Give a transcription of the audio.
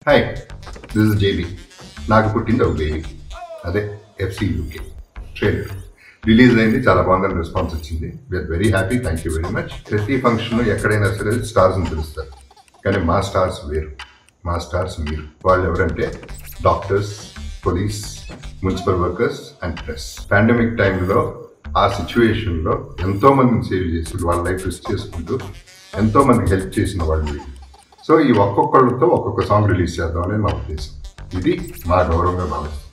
Hi this is JB నాకు పుట్టింది ఒక బేబీ అదే ఎఫ్సి యూకే ట్రైలర్ రిలీజ్ అయింది చాలా బాగుందని రెస్పాన్స్ వచ్చింది we are very happy thank you very much ప్రతి ఫంక్షన్ ఎక్కడైనా సరే స్టార్స్ని పిలుస్తారు కానీ మా స్టార్స్ వేరు మా స్టార్స్ మీరు వాళ్ళు ఎవరంటే doctors police municipal workers and press pandemic టైంలో ఆ సిచ్యువేషన్లో ఎంతో మందిని సేవ్ చేసి వాళ్ళ లైఫ్ రిస్క్ చేసుకుంటూ ఎంతో మందికి హెల్ప్ చేసిన వాళ్ళు వీళ్ళు. సో ఈ ఒక్కొక్కళ్ళతో ఒక్కొక్క సాంగ్ రిలీజ్ చేద్దాం అనేది మా ఉద్దేశం ఇది మా గౌరవంగా భావిస్తాం